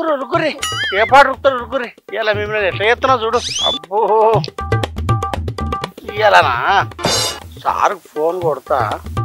ఉరుకురు ఉరుకురి ఏ పాట ఉరుకుతారు ఉరుకురి ఇలా మిమ్మల్ని ఎట్లా చేస్తున్నా చూడు అబ్బో ఇయ్యాలనా సార్ ఫోన్ కొడతా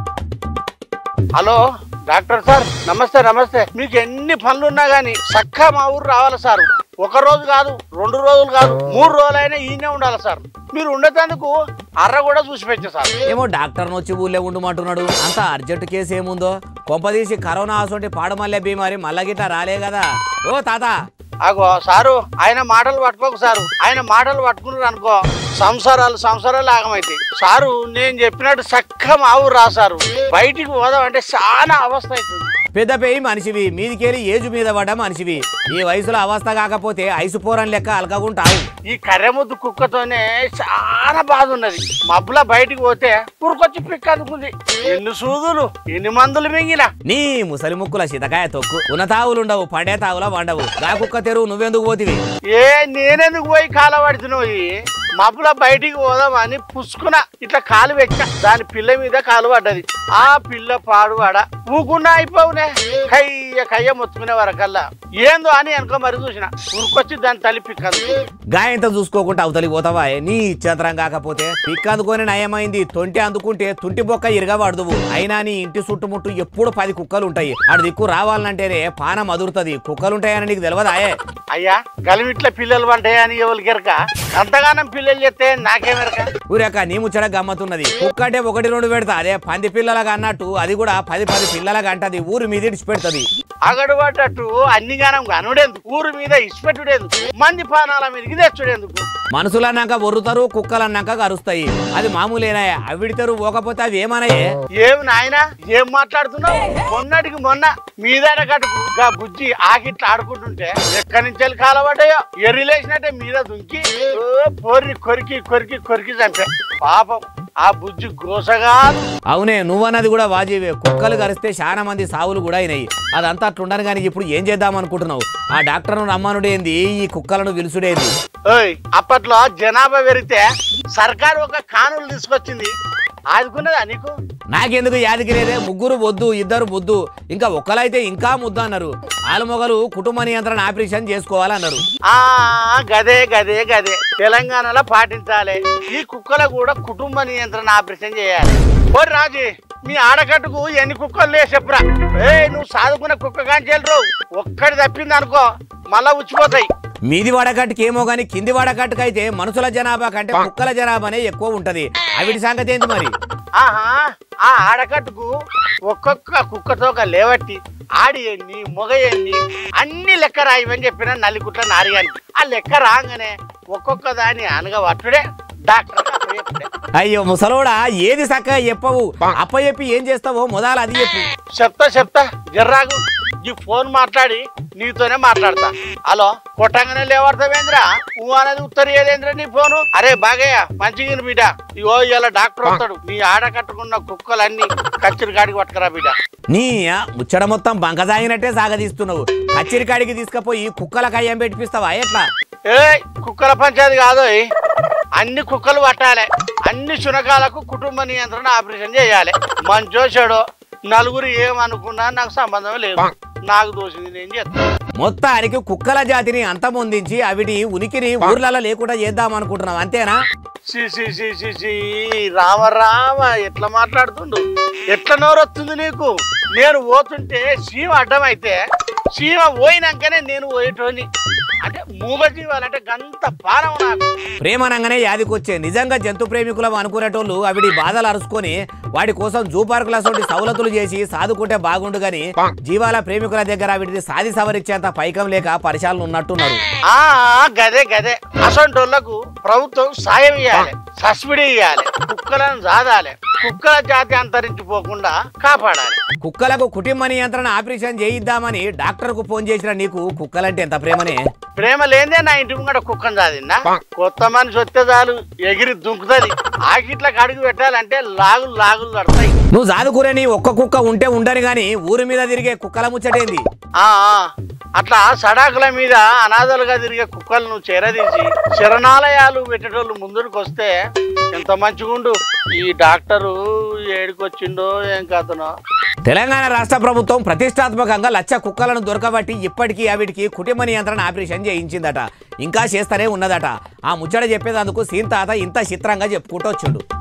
హలో డాక్టర్ సార్ నమస్తే నమస్తే మీకు ఎన్ని పనులు ఉన్నా గానీ చక్కా మా ఊరు రావాలి సార్ ఒక రోజు కాదు రెండు రోజులు కాదు మూడు రోజులైనా ఈయనే ఉండాలి సార్ మీరు ఉండేందుకు అర్ర కూడా చూసి పెట్టే సార్ ఏమో డాక్టర్ని వచ్చి ఊళ్ళో ఉండమంటున్నాడు అంత అర్జెంట్ కేసు ఏముందో కొంపదీసి కరోనా అసొంటి పాడమల్లె బీమారి మళ్ళా గిట్లా రాలే కదా ఓ తాత అగో సారు ఆయన మాటలు పట్టుకోకు సారు ఆయన మాటలు పట్టుకున్నారు అనుకో సంసారాలు సంసారాలు ఆగమైతాయి సారు నేను చెప్పినట్టు చక్క మా ఊరు రాసారు బయటికి పోదాం అంటే చాలా అవస్థ అవుతుంది పెద్ద పెయి మనిషివి మీదికెళ్ళి ఏజు మీద పడ్డ మనిషివి ఈ వయసులో అవస్థ కాకపోతే ఐసు పోరని లెక్క అలకగుంటావు ఈ కర్రెముద్దు కుక్కతోనే చాలా బాధ ఉన్నది మబ్బుల బయటికి పోతే పురుకొచ్చి పిక్క అందుకుంది ఎన్ని సూదులు ఎన్ని మందులు మింగిన నీ ముసలి ముక్కుల సితకాయ తొక్కు ఉన్న తావులుండవు పడే తావులా వండవు గా కుక్క తెరువు నువ్వెందుకు పోతివి ఏ నేనెందుకు పోయి కాల పడుతున్నావు మబ్బుల బయటికి పోదామని పుసుకున ఇట్లా కాలు పెట్టా దాని పిల్ల మీద కాలు పడ్డది ఆ పిల్ల పాడువాడ ఊకున్నా అయిపోవునే కయ్య కయ్య మొత్తుకునే వరకల్లా ఏందో అని వెనక మరి చూసిన ఉరికొచ్చి దాని తల్లి పిక్కదు గాయంతో చూసుకోకుండా అవతలికి పోతావా నీ ఇచ్చంతరం కాకపోతే పిక్క అందుకొని నయమైంది తొంటి అందుకుంటే తుంటి బొక్క ఇరగబడదువు అయినా నీ ఇంటి చుట్టుముట్టు ఎప్పుడు పది కుక్కలు ఉంటాయి అటు దిక్కు రావాలంటేనే పానం అదురుతుంది కుక్కలుంటాయని నీకు తెలియదాయే అయ్యా గలిమిట్ల పిల్లలు పంటాయని ఎవరికి ఎరక అంతగానం పిల్లలు చెప్తే నాకేమెరక ఊరేక నీ ముచ్చట గమ్మతున్నది కుక్క అంటే ఒకటి రెండు పెడతా అదే పంది పిల్లలగా అన్నట్టు అది కూడా పది పది పిల్లలగా అంటది ఊరి మీద ఇడిచి పెడుతుంది అగడు పడ్డట్టు అన్ని గానం కనుడేందుకు ఊరు మీద ఇచ్చిపెట్టుడేందుకు మంది పానాల మీదకి తెచ్చుడేందుకు మనుషులన్నాక ఒర్రుతారు కుక్కలన్నాక కరుస్తాయి అది మామూలేనా అవిడితారు పోకపోతే అవి ఏమన్నాయే ఏం నాయనా ఏం మాట్లాడుతున్నావు మొన్నటికి మొన్న మీదాడ కట్టుకు గా బుజ్జి ఆకిట్లా ఆడుకుంటుంటే ఎక్కడి నుంచి వెళ్ళి కాలబడ్డాయో ఎర్రిలేసినట్టే మీద దుంకి ఓ పొర్రి కొరికి కొరికి కొరికి చంపే పాపం ఆ బుజ్జి గోసగా అవునే నువ్వన్నది కూడా వాజీవే కుక్కలు కరిస్తే చాలా మంది సావులు కూడా అయినాయి అదంతా అట్లుండను కానీ ఇప్పుడు ఏం చేద్దాం అనుకుంటున్నావు ఆ డాక్టర్ను రమ్మనుడేంది ఈ కుక్కలను పిలుచుడేంది ఓయ్ అప్పట్లో జనాభా పెరిగితే సర్కారు ఒక కానులు తీసుకొచ్చింది ఆదుకున్నదా నీకు నాకెందుకు యాదగిరేదే ముగ్గురు వద్దు ఇద్దరు ముద్దు ఇంకా ఒక్కలైతే ఇంకా ముద్దు అన్నారు ఆలుమొగలు కుటుంబ నియంత్రణ ఆపరేషన్ చేసుకోవాలన్నారు ఆ గదే గదే గదే తెలంగాణలో పాటించాలి ఈ కుక్కల కూడా కుటుంబ నియంత్రణ ఆపరేషన్ చేయాలి ఓ రాజీ మీ ఆడకట్టుకు ఎన్ని కుక్కలు లే చెప్పురా ఏ నువ్వు సాదుకున్న కుక్క కాంచెలరు ఒక్కడి తప్పింది అనుకో మళ్ళా ఉచ్చిపోతాయి మీది వాడకట్టుకి ఏమో గానీ కింది వాడకట్టుకు అయితే మనుషుల జనాభా కంటే కుక్కల జనాభానే ఎక్కువ ఉంటది అవిటి సంగతి ఏంది మరి ఆహా ఆ ఆడకట్టుకు ఒక్కొక్క కుక్కతోక లేవట్టి ఆడి ఎన్ని మొగ ఎన్ని అన్ని లెక్క రాయమని చెప్పిన నల్లిగుట్ల నారిగానికి ఆ లెక్క రాగానే ఒక్కొక్క దాని అనగా పట్టుడే డాక్టర్ అప్పచెప్పుడే. అయ్యో ముసలోడా ఏది చక్కగా చెప్పవు అప్ప చెప్పి ఏం చేస్తావో మొదలు అది చెప్పు చెప్తా చెప్తా జర్రాగు ఈ ఫోన్ మాట్లాడి నీతోనే మాట్లాడతా హలో కొట్టంగానే లేవాడతావేంద్రా ఊ అనేది ఉత్తరేదేంద్రా నీ ఫోను అరే బాగయ్య మంచిగా బిడ్డ ఇగో ఇలా డాక్టర్ వస్తాడు నీ ఆడ కట్టుకున్న కుక్కలన్నీ కచ్చిరి కాడికి పట్టుకురా బిడ్డ నీ ఆ, ముచ్చట మొత్తం బంక సాగినట్టే సాగదీస్తున్నావు కచ్చిరికాడికి తీసుకుపోయి కుక్కలకు అయ్యం పెట్టిపిస్తావా ఎట్లా ఏ కుక్కల పంచాయతీ కాదు ఈ. అన్ని కుక్కలు పట్టాలి అన్ని శునకాలకు కుటుంబ నియంత్రణ ఆపరేషన్ చేయాలి మంచో చెడో నలుగురు ఏమనుకున్నా నాకు సంబంధం లేదు నాకు దోషింది నేను చేస్తాను మొత్తానికి కుక్కల జాతిని అంతమొందించి అవిటి ఉనికిని ఊర్లలో లేకుండా చేద్దాం అనుకుంటున్నావు అంతేనా సి సి సి సి సి రామ రామ ఎట్లా మాట్లాడుతుండు ఎట్లా నోరొస్తుంది నీకు నేను పోతుంటే సీమ అడ్డమైతే సీమ పోయినాకనే నేను పోయేటోని అంటే మూగ జీవాలంటే గంత పానం నాకు ప్రేమనంగానే యాదికొచ్చే నిజంగా జంతు ప్రేమికులం అనుకునేటోళ్ళు అవిడి బాధలు అరుచుకొని వాడి కోసం జూ పార్కుల సోటి సవలతులు చేసి సాదుకుంటే బాగుండు గాని జీవాల ప్రేమికుల దగ్గర వీటిని సాది సవరించేంత పైకం లేక పరిశాలను ఉన్నట్టున్నారు ఆ గదే గదే అసంటోళ్లకు ప్రభుత్వం సాయం ఇవ్వాలి సబ్సిడీ ఇవ్వాలి కుక్కలను జాదాలి కుక్కల జాతి అంతరించిపోకుండా కాపాడాలి కుక్కలకు కుటుంబ నియంత్రణ ఆపరేషన్ చేయిద్దామని డాక్టర్ కు ఫోన్ చేసిన నీకు కుక్కలంటే ఎంత ప్రేమనే ప్రేమ లేదే నా ఇంటి ముంగట కుక్కను చాదిన్నా కొత్త మనిషి వస్తే చాలు ఎగిరి దుంకుతుంది ఆకిట్లకు అడుగు పెట్టాలంటే లాగులు లాగులు పడతాయి నువ్వు సాదుకునే నీ ఒక్క కుక్క ఉంటే ఉండని గాని ఊరి మీద తిరిగే కుక్కల ముచ్చటేంది ఆ ఆ, అట్లా సడాకుల మీద అనాథలుగా తిరిగే కుక్కలు నువ్వు చేరదీసి శరణాలయాలు పెట్టేటోళ్ళు ముందుకు వస్తే ఎంత మంచిగుండు ఈ డాక్టరు ఏడికొచ్చిండో ఏం కథనో తెలంగాణ రాష్ట్ర ప్రభుత్వం ప్రతిష్టాత్మకంగా లచ్చ కుక్కలను దొరకబట్టి ఇప్పటికీ అవిటికి కుటుంబ నియంత్రణ ఆపరేషన్ చేయించిందట ఇంకా చేస్తూనే ఉన్నదట ఆ ముచ్చట చెప్పేదందుకు సీన్ తాత ఇంత చిత్రంగా చెప్పుకుంటూ వచ్చిండు